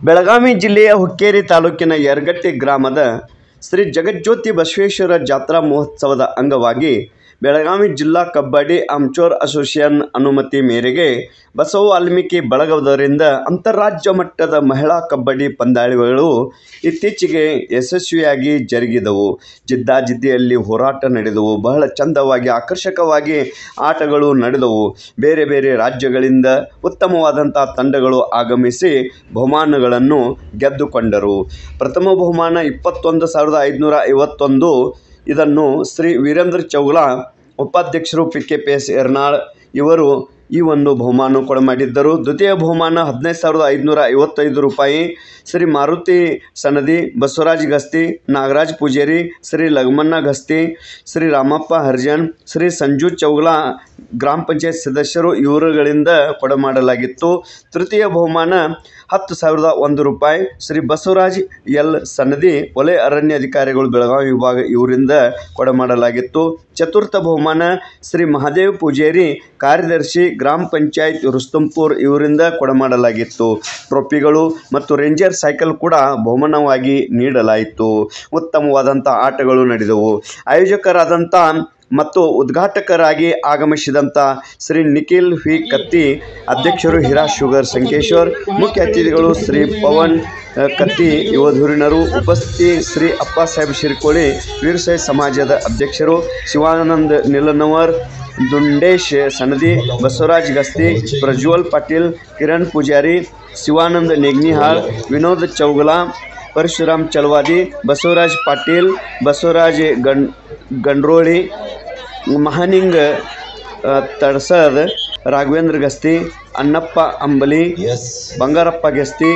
ಬೆಳಗಾವಿ ಜಿಲ್ಲೆಯ ಹುಕ್ಕೇರಿ ತಾಲೂಕಿನ ಯರಗಟ್ಟಿ ಗ್ರಾಮದ ಶ್ರೀ ಜಗಜ್ಯೋತಿ ಬಸವೇಶ್ವರ ಜಾತ್ರಾ ಮಹೋತ್ಸವದ ಅಂಗವಾಗಿ ಬೆಳಗಾವಿ ಜಿಲ್ಲಾ ಕಬಡ್ಡಿ ಅಮ್ಚೂರ್ ಅಸೋಸಿಯೇಷನ್ ಅನುಮತಿ ಮೇರೆಗೆ ಬಸವ ವಾಲ್ಮೀಕಿ ಬಳಗದವರಿಂದ ಅಂತಾರಾಜ್ಯ ಮಟ್ಟದ ಮಹಿಳಾ ಕಬಡ್ಡಿ ಪಂದ್ಯಾವಳಿಗಳು ಇತ್ತೀಚೆಗೆ ಯಶಸ್ವಿಯಾಗಿ ಜರುಗಿದವು ಜಿದ್ದಾಜಿದ್ದಿಯಲ್ಲಿ ಹೋರಾಟ ನಡೆದವು ಬಹಳ ಚಂದವಾಗಿ ಆಕರ್ಷಕವಾಗಿ ಆಟಗಳು ನಡೆದವು ಬೇರೆ ಬೇರೆ ರಾಜ್ಯಗಳಿಂದ ಉತ್ತಮವಾದಂಥ ತಂಡಗಳು ಆಗಮಿಸಿ ಬಹುಮಾನಗಳನ್ನು ಗೆದ್ದುಕೊಂಡರು ಪ್ರಥಮ ಬಹುಮಾನ ಇಪ್ಪತ್ತೊಂದು ಸಾವಿರದ ಐದುನೂರ ಐವತ್ತೊಂದು ಇದನ್ನು ಶ್ರೀ ವೀರೇಂದ್ರ ಚೌಗಲ ಉಪಾಧ್ಯಕ್ಷರು P K P S Yarnal ಇವರು ಈ ಒಂದು ಬಹುಮಾನ ಕೊಡಮಾಡಿದ್ದರು ದ್ವಿತೀಯ ಬಹುಮಾನ ಹದಿನೈದು ಸಾವಿರದ ಐದುನೂರ ಐವತ್ತೈದು ರೂಪಾಯಿ ಶ್ರೀ ಮಾರುತಿ ಸನದಿ ಬಸವರಾಜ್ ಗಸ್ತಿ ನಾಗರಾಜ್ ಪೂಜಾರಿ ಶ್ರೀ ಲಗಮಣ್ಣ ಗಸ್ತಿ ಶ್ರೀ ರಾಮಪ್ಪ ಹರ್ಜನ್ ಶ್ರೀ ಸಂಜು ಚೌಗಲ ಗ್ರಾಮ ಪಂಚಾಯತ್ ಸದಸ್ಯರು ಇವರುಗಳಿಂದ ಕೊಡಮಾಡಲಾಗಿತ್ತು ತೃತೀಯ ಬಹುಮಾನ ಹತ್ತು ಸಾವಿರದ ಒಂದು ರೂಪಾಯಿ ಶ್ರೀ ಬಸವರಾಜ್ ಎಲ್ ಸನದಿ ವಲಯ ಅರಣ್ಯ ಅಧಿಕಾರಿಗಳು ಬೆಳಗಾವಿ ವಿಭಾಗ ಇವರಿಂದ ಕೊಡಮಾಡಲಾಗಿತ್ತು ಚತುರ್ಥ ಬಹುಮಾನ ಶ್ರೀ ಮಹಾದೇವ್ ಪೂಜಾರಿ ಕಾರ್ಯದರ್ಶಿ ಗ್ರಾಮ ಪಂಚಾಯತ್ ರುಸ್ತಂಪುರ್ ಇವರಿಂದ ಕೊಡಮಾಡಲಾಗಿತ್ತು ಟ್ರೋಫಿಗಳು ಮತ್ತು ರೇಂಜರ್ ಸೈಕಲ್ ಕೂಡ ಬಹುಮಾನವಾಗಿ ನೀಡಲಾಯಿತು ಉತ್ತಮವಾದಂಥ ಆಟಗಳು ನಡೆದವು ಆಯೋಜಕರಾದಂಥ ಮತ್ತು ಉದ್ಘಾಟಕರಾಗಿ ಆಗಮಿಸಿದಂಥ ಶ್ರೀ ನಿಖಿಲ್ ವಿ ಕತ್ತಿ ಅಧ್ಯಕ್ಷರು ಹಿರಾ ಶುಗರ್ ಸಂಕೇಶ್ವರ್ ಮುಖ್ಯ ಅತಿಥಿಗಳು ಶ್ರೀ ಪವನ್ ಅ, ಕತ್ತಿ ಯುವಧುರಿಣರು ಉಪಸ್ಥಿತಿ ಶ್ರೀ ಅಪ್ಪ ಸಾಹೇಬ್ ಶಿರ್ಕೋಳಿ ವೀರಶೈವ ಸಮಾಜದ ಅಧ್ಯಕ್ಷರು ಶಿವಾನಂದ್ ನಿಲನವರ್ ದುಂಡೇಶ್ ಸನದಿ ಬಸವರಾಜ್ ಗಸ್ತಿ ಪ್ರಜ್ವಲ್ ಪಾಟೀಲ್ ಕಿರಣ್ ಪೂಜಾರಿ ಶಿವಾನಂದ್ ನೆಗ್ನಿಹಾಳ್ ವಿನೋದ್ ಚೌಗಲ ಪರಶುರಾಮ್ ಚಲವಾದಿ ಬಸವರಾಜ್ ಪಾಟೀಲ್ ಬಸವರಾಜ್ ಗಣ್ ಗಂಡ್ರೋಳಿ ಮಹಾನಿಂಗ್ ಅ, ತಡಸದ್ ರಾಘವೇಂದ್ರ ಗಸ್ತಿ ಅಣ್ಣಪ್ಪ ಅಂಬಲಿ ಎಸ್ ಬಂಗಾರಪ್ಪ ಗೆಸ್ತಿ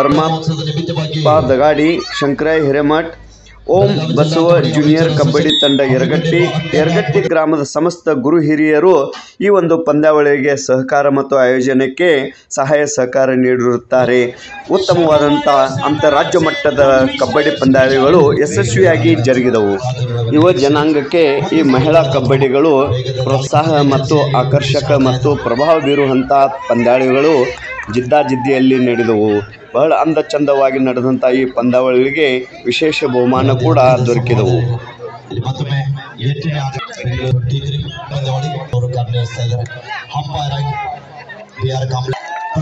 ಪರಮಾಪ್ಪ ದಗಾಡಿ ಶಂಕರಾಯ ಹಿರೇಮಠ್ ಓಂ ಬಸವ ಜೂನಿಯರ್ ಕಬಡ್ಡಿ ತಂಡ ಯರಗಟ್ಟಿ ಯರಗಟ್ಟಿ ಗ್ರಾಮದ ಸಮಸ್ತ ಗುರು ಹಿರಿಯರು ಈ ಒಂದು ಪಂದ್ಯಾವಳಿಗೆ ಸಹಕಾರ ಮತ್ತು ಆಯೋಜನಕ್ಕೆ ಸಹಾಯ ಸಹಕಾರ ನೀಡಿರುತ್ತಾರೆ ಉತ್ತಮವಾದಂಥ ಅಂತಾರಾಜ್ಯ ಮಟ್ಟದ ಕಬಡ್ಡಿ ಪಂದ್ಯಾವಳಿಗಳು ಯಶಸ್ವಿಯಾಗಿ ಜರುಗಿದವು ಯುವ ಜನಾಂಗಕ್ಕೆ ಈ ಮಹಿಳಾ ಕಬಡ್ಡಿಗಳು ಪ್ರೋತ್ಸಾಹ ಮತ್ತು ಆಕರ್ಷಕ ಮತ್ತು ಪ್ರಭಾವ ಬೀರುವಂಥ ಪಂದ್ಯಾವಳಿಗಳು ಜಿದ್ದಾಜಿದ್ದಿಯಲ್ಲಿ ನಡೆದವು ಬಹಳ ಅಂದ ಚಂದವಾಗಿ ನಡೆದಂಥ ಈ ಪಂದ್ಯಾವಳಿಗಳಿಗೆ ವಿಶೇಷ ಬಹುಮಾನ ಕೂಡ ದೊರಕಿದವು ಇಲ್ಲಿ ಮತ್ತೊಮ್ಮೆ ಎಂಟನೇ ಆಟ ಬೆಂಗಳೂರು ಡಿಗ್ರಿ ಪಂದ್ಯಾವಳಿ ಅವರು ಕಾರ್ಯನಿರ್ವಹಿಸ್ತಾ ಇದ್ದಾರೆ ಅಂಪೈರ್ ಆಗಿ B R Kamble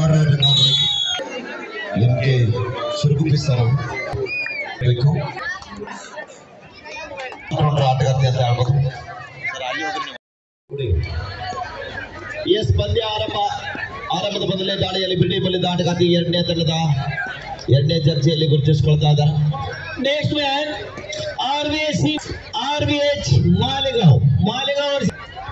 M K Surugappi sir ಅವರು ಬೇಕು ಆಟಗಾರ್ತಿ ಅಂತ ಹೇಳ್ಬೋದು ಎಸ್ ಪಂದ್ಯ ಆರಂಭ ಆರಂಭದ ಮೊದಲನೇ ದಾಳಿಯಲ್ಲಿ ಬಿಡಿ ಬಲ್ಲಿದ್ದ ಆಟಗಾರ್ತಿ ಎರಡನೇ ತಂಡದ ಎರಡನೇ ಜರ್ಸಿಯಲ್ಲಿ ಗುರುತಿಸಿಕೊಳ್ತಾ ಇದ್ದಾರೆ next man R V S R V H Maligaon Maligaon ಅವ್ರ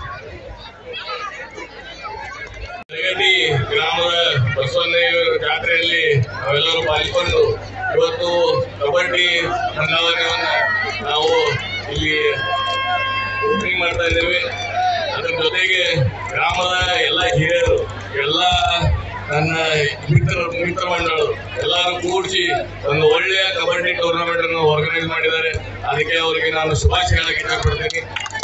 ಯರಗಟ್ಟಿ ಗ್ರಾಮದ ಬಸವಣ್ಣ ಜಾತ್ರೆಯಲ್ಲಿ ನಾವೆಲ್ಲರೂ ಪಾಲ್ಗೊಂಡು ಇವತ್ತು ಕಬಡ್ಡಿ ಪಂದ್ಯಾವಳಿಯನ್ನ ನಾವು ಇಲ್ಲಿ ಓಪನಿಂಗ್ ಮಾಡ್ತಾ ಇದ್ದೇವೆ ಅದರ ಜೊತೆಗೆ ಗ್ರಾಮದ ಎಲ್ಲ ಹಿರಿಯರು ಎಲ್ಲ ನನ್ನ ಮಿತ್ರ ಮಿತ್ರ ಮಂಡಳು ಎಲ್ಲರೂ ಕೂಡಿಸಿ ಒಂದು ಒಳ್ಳೆಯ ಕಬಡ್ಡಿ ಟೂರ್ನಮೆಂಟ್ ಅನ್ನು ಆರ್ಗನೈಸ್ ಮಾಡಿದ್ದಾರೆ ಅದಕ್ಕೆ ಅವರಿಗೆ ನಾನು ಶುಭಾಶಯ ಹೇಳಕ್ಕೆ ಇಷ್ಟಪಡ್ತೀನಿ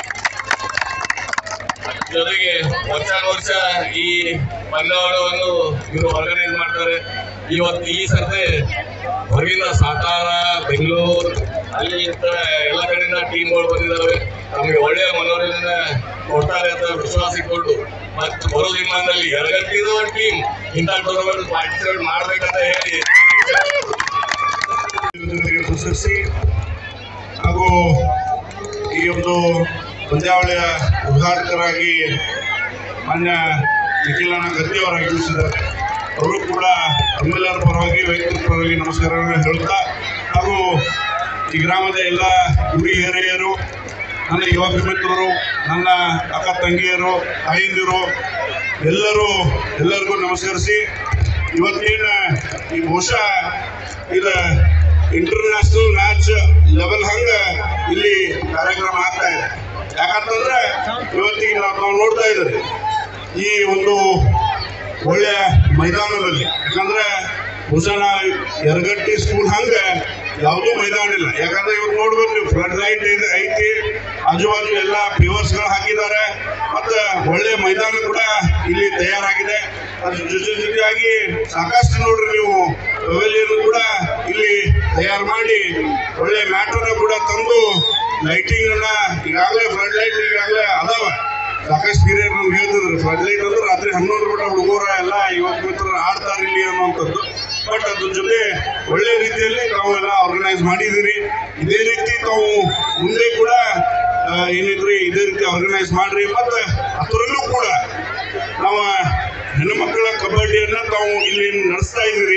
ಜೊತೆಗೆ ವರ್ಷಾನುವರ್ಷ ಈ ಪಂದ್ಯಾವಳಿಯನ್ನು ಇವರು ಆರ್ಗನೈಸ್ ಮಾಡ್ತಾರೆ ಇವತ್ತು ಈ ಸರ್ತೆ ಹೊರಗಿನ ಸಾತಾರ ಬೆಂಗಳೂರು ಅಲ್ಲಿ ಇಂಥ ಎಲ್ಲ ಕಡೆಯಿಂದ ಟೀಮ್ಗಳು ಬಂದಿದ್ದಾವೆ ನಮಗೆ ಒಳ್ಳೆಯ ಮನೋರಂಜನೆ ಕೊಡ್ತಾರೆ ಅಂತ ವಿಶ್ವಾಸ ಇಟ್ಕೊಂಡು ಮತ್ತು ಬರೋ ದಿನದಲ್ಲಿ ಎರಗಟ್ಟಿದ ಟೀಮ್ ಇಂಥ ಟೂರ್ನಮೆಂಟ್ ಪಾರ್ಟಿಸಿಪೇಟ್ ಮಾಡ್ಬೇಕಂತ ಹೇಳಿ ಪ್ರಶಸ್ತಿ ಹಾಗೂ ಈ ಒಂದು ಪಂದ್ಯಾವಳಿಯ ಉದ್ಘಾಟಕರಾಗಿ ಮಾನ್ಯ ನಿಖಿಲನ ಗದ್ದಿಯವರು ಆಗಮಿಸಿದ್ದಾರೆ ಅವರು ಕೂಡ ತಮ್ಮೆಲ್ಲರ ಪರವಾಗಿ ವೈಯಕ್ತಿಕ ಪರವಾಗಿ ನಮಸ್ಕಾರಗಳನ್ನು ಹೇಳುತ್ತಾ ಹಾಗೂ ಈ ಗ್ರಾಮದ ಎಲ್ಲ ಗುಡಿ ಹಿರಿಯರು ನನ್ನ ಯುವಕ ಮಿತ್ರರು ನನ್ನ ಅಕ್ಕ ತಂಗಿಯರು ತಾಯಿಂದಿರು ಎಲ್ಲರೂ ಎಲ್ಲರಿಗೂ ನಮಸ್ಕರಿಸಿ ಇವತ್ತಿನ ಈ ಬಹುಶಃ ಇದು ಇಂಟರ್ನ್ಯಾಷನಲ್ ಮ್ಯಾಚ್ ಲೆವೆಲ್ ಹಂಗ ಇಲ್ಲಿ ಕಾರ್ಯಕ್ರಮ ಆಗ್ತಾ ಇದೆ ಯಾಕಂತಂದ್ರೆ ಇವತ್ತಿಗೆ ನಾವು ನಾವು ನೋಡ್ತಾ ಇದ್ದೀರಿ ಈ ಒಂದು ಒಳ್ಳೆಯ ಮೈದಾನದಲ್ಲಿ ಯಾಕಂದ್ರೆ ಬಹುಶಃ ನಾವು ಯರಗಟ್ಟಿ ಸ್ಕೂಲ್ ಹಂಗ ಯಾವುದೂ ಮೈದಾನ ಇಲ್ಲ ಯಾಕಂದ್ರೆ ಇವ್ರು ನೋಡ್ಬೇಕು ನೀವು ಫ್ಲಡ್ ಲೈಟ್ ಇದೆ ಐತಿ ಆಜು ಬಾಜು ಎಲ್ಲ ಗಳು ಹಾಕಿದ್ದಾರೆ ಮತ್ತೆ ಒಳ್ಳೆ ಮೈದಾನ ಕೂಡ ಇಲ್ಲಿ ತಯಾರಾಗಿದೆ ಅದ್ರ ಜೊತೆ ಜೊತೆಯಾಗಿ ಸಾಕಷ್ಟು ನೋಡ್ರಿ ನೀವು ಪವೆಲಿಯನ್ ಕೂಡ ಇಲ್ಲಿ ತಯಾರು ಮಾಡಿ ಒಳ್ಳೆ ಮ್ಯಾಟರ್ನ ಕೂಡ ತಂದು ಲೈಟಿಂಗ್ ಅನ್ನ ಈಗಾಗಲೇ ಫ್ಲಡ್ ಲೈಟ್ ಈಗಾಗಲೇ ಅದಾವ ಸಾಕಷ್ಟು ಹಿರಿಯರು ನಮ್ಗೆ ಹೇಳ್ತಿದ್ರು ಫ್ಲಡ್ ಲೈಟ್ ಅಂದ್ರೆ ರಾತ್ರಿ ಹನ್ನೊಂದು ಕೂಡ ಹುಡುಗರ ಎಲ್ಲ ಯುವಕ ಮಿತ್ರರು ಆಡ್ತಾರೆ ಇಲ್ಲಿ ಅನ್ನುವಂಥದ್ದು ಬಟ್ ಅದ್ರ ಜೊತೆ ಒಳ್ಳೆ ರೀತಿಯಲ್ಲಿ ತಾವೆಲ್ಲ ಆರ್ಗನೈಸ್ ಮಾಡಿದ್ದೀರಿ ಇದೇ ರೀತಿ ತಾವು ಮುಂದೆ ಕೂಡ ಆ, ಏನಿದ್ರಿ ಇದೇ ರೀತಿ ಆರ್ಗನೈಸ್ ಮಾಡ್ರಿ ಮತ್ತೆ ಅದರಲ್ಲೂ ಕೂಡ ನಾವು ಹೆಣ್ಣುಮಕ್ಕಳ ಕಬಡ್ಡಿಯನ್ನ ತಾವು ಇಲ್ಲಿ ನಡೆಸ್ತಾ ಇದ್ದೀರಿ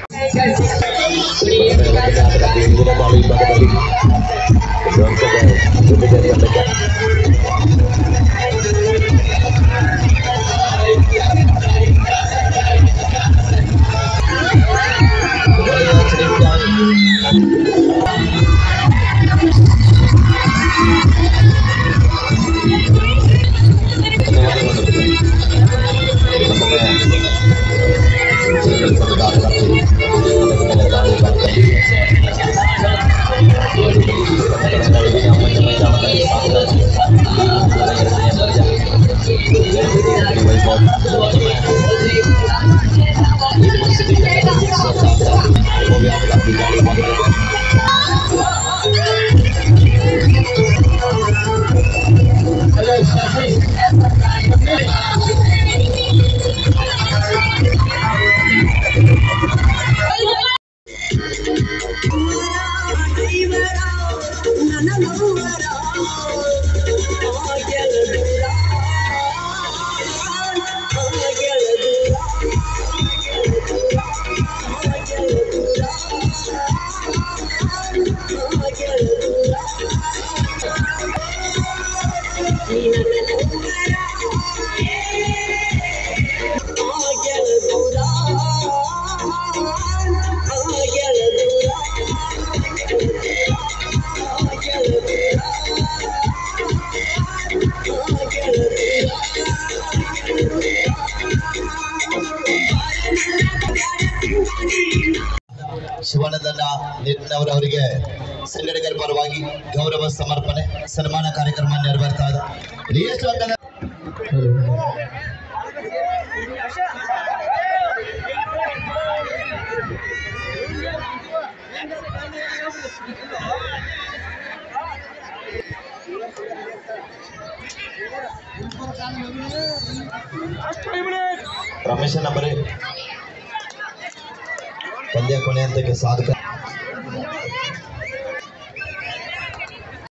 ಶಿವನದನ್ನ ನಿಟ್ಟಿನವರವರಿಗೆ ಸಂಘಟಕರ ಪರವಾಗಿ ಗೌರವ ಸಮರ್ಪಣೆ ಸನ್ಮಾನ ಕಾರ್ಯಕ್ರಮ ನೆರವೇರ್ತಾ ಇದೆ ರಿಯೇಶ್ ವಂದನ ರಮೇಶ್ ನಂಬರ್ ಪಂದ್ಯ ಕೊನೆ ಹಂತಕ್ಕೆ ಸಾಧಕ